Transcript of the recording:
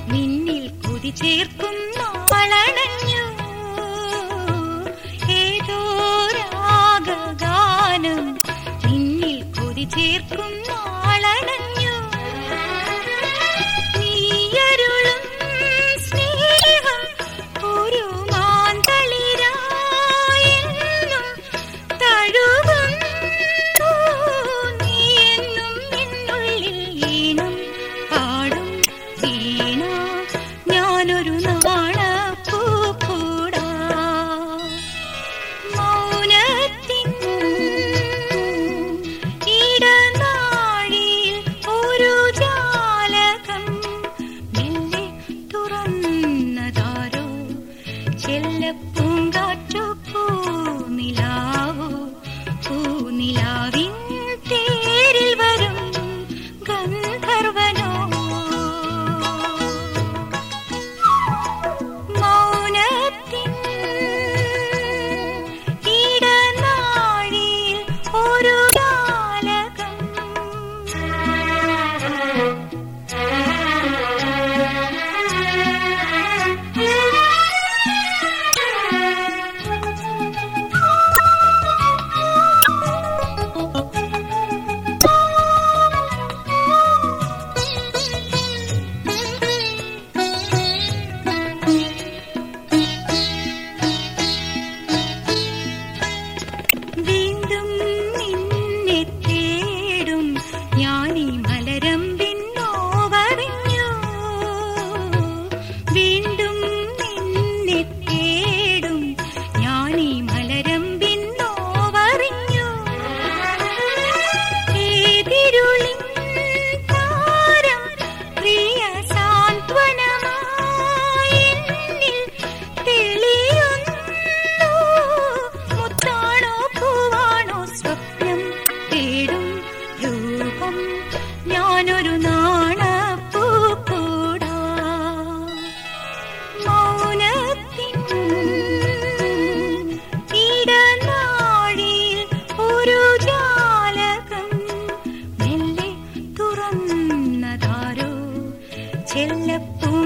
നിന്നിൽ കുതി ചേർക്കും നാളണഞ്ഞു ഏതോ രാഗഗാനം നിന്നിൽ കുതി ചേർക്കും നാളണഞ്ഞു നീയരുളും സ്നേഹം ഒരു മാന്തളിരായെന്നും തഴുകുന്നു നീയെന്നും എന്നുള്ളിൽ ഈണം പാടും വീണ ഞാനൊരു നാണപ്പൂ കൂടാ മൗനത്തിൻ ഇടനാഴിയിൽ ഒരു ജാലകം മെല്ലെ തുറന്നതാരോ ചെല്ലപ്പൂങ്കാറ്റു പൂനിലാവോ പൂനിലാവിൻ തേരിൽ വരും ഗന്ധർവനോ മൗനത്തിൻ ഇടനാഴിയിൽ ഒരു ജാലകം വീണ്ടും നിന്നെ തേടും ഞാനീ മലരമ്പിൻ നോവറിഞ്ഞു വീണ്ടും നിന്നെ തേടും ഞാനീ മലരമ്പിൻ നോവറിഞ്ഞു ഏതിരുളിൻ താരം പ്രിയ സാന്ത്വനമായി എന്നിൽ തെളിയുന്നു മുത്താണോ പൂവാണോ സ്വപ്നം തേടും രൂപം ഞാനൊരു നാണപ്പൂ കൂടാ മൗനത്തിൻ ഇടനാഴിയിൽ ഒരു ജാലകം മെല്ലെ തുറന്നതാരോ ചെല്ലപ്പൂ